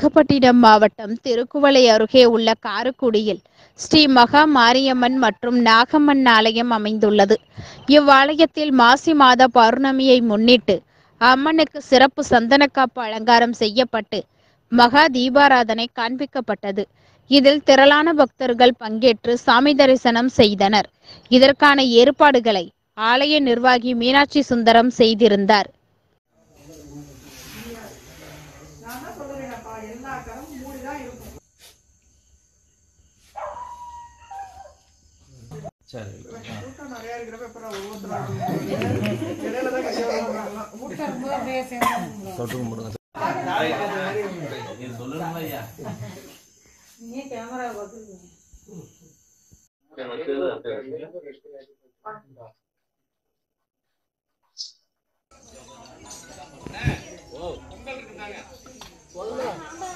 நாகப்பட்டினம் மாவட்டம் திருக்குவளை அருகே உள்ள காரக்குடியில் ஸ்ரீ மகா மாரியம்மன் மற்றும் நாகம்மன் ஆலயம் அமைந்துள்ளது இவ்வாலயத்தில் மாசி மாத பௌர்ணமியை முன்னிட்டு அம்மனுக்கு சிறப்பு சந்தனக்காப்பு அலங்காரம் செய்யப்பட்டு மகா தீபாராதனை காண்பிக்கப்பட்டது இதில் திரளான பக்தர்கள் பங்கேற்று சாமி தரிசனம் செய்தனர் இதற்கான ஏற்பாடுகளை ஆலய நிர்வாகி மீனாட்சி சுந்தரம் செய்திருந்தார் சரி தொட்டு கும்பிடுங்க இது சொல்லணுங்களா ஐயா பொங்கல்